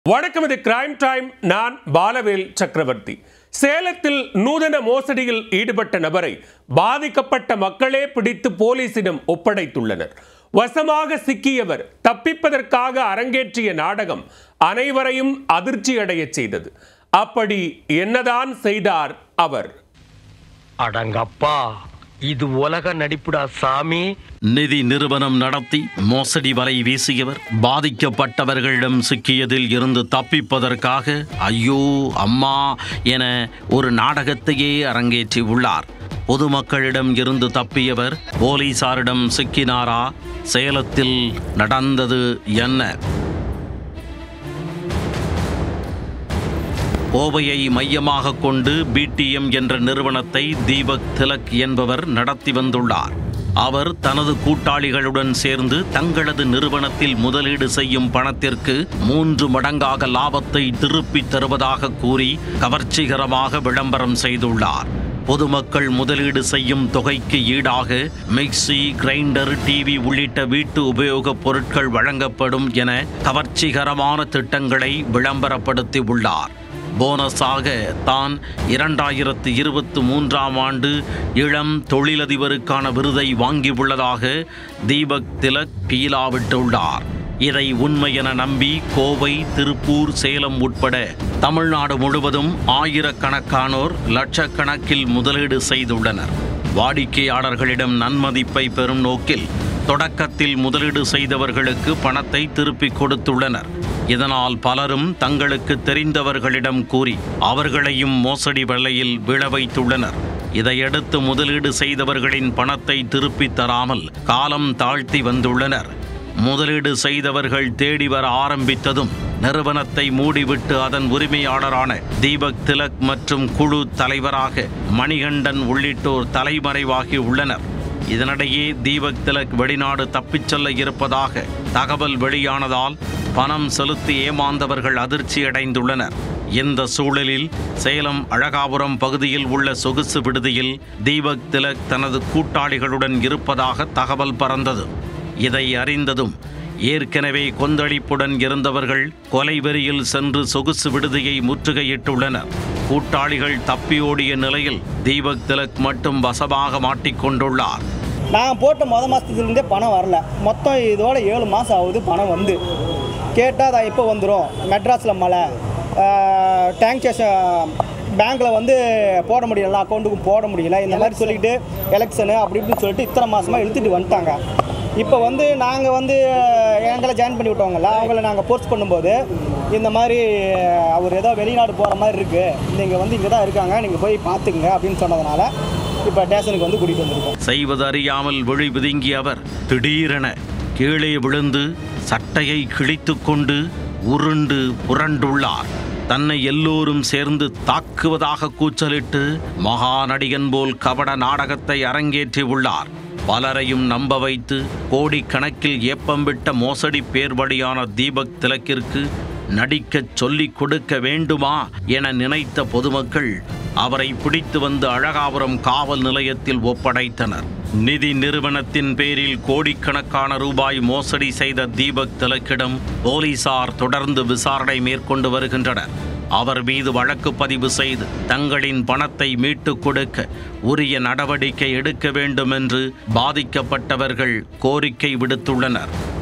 வணக்கம் இது crime time நான் பாலவேல் சக்கரவர்த்தி சேலத்தில் நூதன மோசடியில் ஈடுபட்ட நபரை பாதிக்கப்பட்ட மக்களே பிடித்து போலீசிடம் ஒப்படைத்துள்ளனர் வசமாக சிக்கியவர் தப்பிப்பதற்காக அரங்கேற்றிய நாடகம் அனைவரையும் அதிர்ச்சியடையச் செய்தது அப்படி என்னதான் செய்தார் அவர் அடங்கப்பா இது உலக நடிப்புடா சாமி நிதி நிறுவனம் நடத்தி மோசடி வலை வீசியவர் பாதிக்கப்பட்டவர்களிடம் சிக்கியதில் இருந்து தப்பிப்பதற்காக ஐயோ அம்மா என ஒரு நாடகத்தையே அரங்கேற்றி உள்ளார் பொதுமக்களிடம் இருந்து தப்பியவர் போலீசாரிடம் சிக்கினாரா சேலத்தில் நடந்தது என்ன கோவையை மையமாக கொண்டு பிடிஎம் என்ற நிறுவனத்தை தீபக் திலக் என்பவர் நடத்தி வந்துள்ளார் அவர் தனது கூட்டாளிகளுடன் சேர்ந்து தங்களது நிறுவனத்தில் முதலீடு செய்யும் பணத்திற்கு மூன்று மடங்காக லாபத்தை திருப்பித் தருவதாக கூறி கவர்ச்சிகரமாக விளம்பரம் செய்துள்ளார் பொதுமக்கள் முதலீடு செய்யும் தொகைக்கு ஈடாக மிக்சி கிரைண்டர் டிவி உள்ளிட்ட வீட்டு உபயோகப் பொருட்கள் வழங்கப்படும் என கவர்ச்சிகரமான திட்டங்களை விளம்பரப்படுத்தி உள்ளார் போனஸாக தான் இரண்டாயிரத்து இருபத்து மூன்றாம் ஆண்டு இளம் தொழிலதிபருக்கான விருதை வாங்கியுள்ளதாக தீபக் திலக் பீலாவிட்டுள்ளார் இதை உண்மை என நம்பி கோவை திருப்பூர் சேலம் உட்பட தமிழ்நாடு முழுவதும் ஆயிரக்கணக்கானோர் லட்சக்கணக்கில் முதலீடு செய்துள்ளனர் வாடிக்கையாளர்களிடம் நன்மதிப்பை பெறும் நோக்கில் தொடக்கத்தில் முதலீடு செய்தவர்களுக்கு பணத்தை திருப்பிக் கொடுத்துள்ளனர் இதனால் பலரும் தங்களுக்கு தெரிந்தவர்களிடம் கூறி அவர்களையும் மோசடி வலையில் விழ வைத்துள்ளனர் இதையடுத்து முதலீடு செய்தவர்களின் பணத்தை திருப்பித் தராமல் காலம் தாழ்த்தி வந்துள்ளனர் முதலீடு செய்தவர்கள் தேடி வர ஆரம்பித்ததும் நிறுவனத்தை மூடிவிட்டு அதன் உரிமையாளரான தீபக் திலக் மற்றும் குழு தலைவராக மணிகண்டன் உள்ளிட்டோர் தலைமறைவாகி உள்ளனர் இதனிடையே தீபக் திலக் வெளிநாடு தப்பிச் செல்ல இருப்பதாக தகவல் வெளியானதால் பணம் செலுத்தி ஏமாந்தவர்கள் அதிர்ச்சியடைந்துள்ளனர் இந்த சூழலில் சேலம் அழகாபுரம் பகுதியில் உள்ள சொகுசு விடுதியில் தீபக் திலக் தனது கூட்டாளிகளுடன் இருப்பதாக தகவல் பறந்தது இதை அறிந்ததும் ஏற்கனவே கொந்தளிப்புடன் இருந்தவர்கள் கொலைவெறியில் சென்று சொகுசு விடுதியை முற்றுகையிட்டுள்ளனர் கூட்டாளிகள் தப்பியோடிய நிலையில் தீபக் திலக் மட்டும் வசமாக மாட்டிக்கொண்டுள்ளார் நான் போட்ட மொத மாதத்துலேருந்தே பணம் வரல மொத்தம் இதோட ஏழு மாதம் ஆகுது பணம் வந்து கேட்டால் அதை எப்போ வந்துடும் மெட்ராஸில் மழை டேங்க் ஸ்டேஷன் பேங்க்கில் வந்து போட முடியல அக்கௌண்ட்டுக்கும் போட முடியல இந்த மாதிரி சொல்லிட்டு எலெக்ஷனு அப்படி இப்படின்னு சொல்லிட்டு இத்தனை மாதமாக இழுத்துட்டு வந்துட்டாங்க இப்போ வந்து நாங்கள் வந்து எங்களை ஜாயின் பண்ணி விட்டவங்கல்ல அவங்கள நாங்கள் போர்ஸ் பண்ணும்போது இந்த மாதிரி அவர் ஏதோ வெளிநாடு போகிற மாதிரி இருக்குது நீங்கள் வந்து இங்கே தான் இருக்காங்க நீங்கள் போய் பார்த்துக்குங்க அப்படின்னு சொன்னதுனால இப்போ ஸ்டேஷனுக்கு வந்து கூட்டிகிட்டு வந்திருக்கோம் செய்வதறியாமல் விழி விதுங்கிய அவர் திடீரென கீழே விழுந்து சட்டையை கிழித்துக் கொண்டு உருண்டு புரண்டுள்ளார் தன்னை எல்லோரும் சேர்ந்து தாக்குவதாக கூச்சலிட்டு மகாநடிகன் போல் கபட நாடகத்தை அரங்கேற்றி உள்ளார் பலரையும் நம்ப வைத்து கோடிக்கணக்கில் ஏப்பம் விட்ட மோசடி பேர்வழியான தீபக் திலக்கிற்கு நடிக்கச் சொல்லிக் கொடுக்க வேண்டுமா என நினைத்த பொதுமக்கள் அவரை பிடித்து வந்து அழகாபுரம் காவல் நிலையத்தில் ஒப்படைத்தனர் நிதி நிறுவனத்தின் பேரில் கோடிக்கணக்கான ரூபாய் மோசடி செய்த தீபக் திலக்கிடம் போலீசார் தொடர்ந்து விசாரணை மேற்கொண்டு வருகின்றனர் அவர் மீது வழக்கு பதிவு செய்து தங்களின் பணத்தை மீட்டுக் கொடுக்க உரிய நடவடிக்கை எடுக்க வேண்டும் என்று பாதிக்கப்பட்டவர்கள் கோரிக்கை விடுத்துள்ளனர்